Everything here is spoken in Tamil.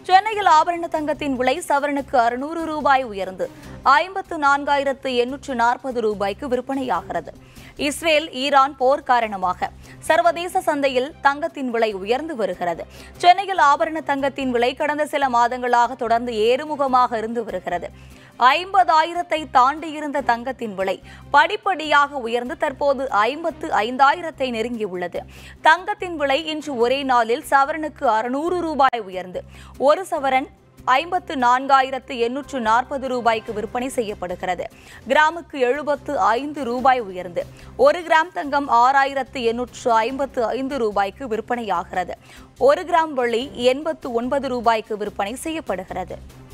சென்னையில் ஆபரண தங்கத்தின் விலை சவரனுக்கு அறுநூறு ரூபாய் உயர்ந்து ஐம்பத்து நான்காயிரத்து எண்ணூற்று நாற்பது ரூபாய்க்கு விற்பனையாகிறது இஸ்ரேல் ஈரான் போர் காரணமாக சர்வதேச சந்தையில் தங்கத்தின் விலை உயர்ந்து வருகிறது சென்னையில் ஆபரண தங்கத்தின் விலை கடந்த சில மாதங்களாக தொடர்ந்து ஏறுமுகமாக இருந்து வருகிறது ஐம்பதாயிரத்தை தாண்டி இருந்த தங்கத்தின் விலை படிப்படியாக உயர்ந்து தற்போது ஐம்பத்து ஐந்தாயிரத்தை நெருங்கியுள்ளது தங்கத்தின் விலை இன்று ஒரே நாளில் சவரனுக்கு அறுநூறு ரூபாய் உயர்ந்து ஒரு சவரன் ஐம்பத்து நான்காயிரத்து எண்ணூற்று நாற்பது ரூபாய்க்கு விற்பனை செய்யப்படுகிறது கிராமுக்கு எழுபத்து ஐந்து ரூபாய் உயர்ந்து ஒரு கிராம் தங்கம் ஆறாயிரத்து எண்ணூற்று ஐம்பத்து ஐந்து ரூபாய்க்கு விற்பனையாகிறது ஒரு கிராம் வெள்ளி எண்பத்து ஒன்பது ரூபாய்க்கு விற்பனை செய்யப்படுகிறது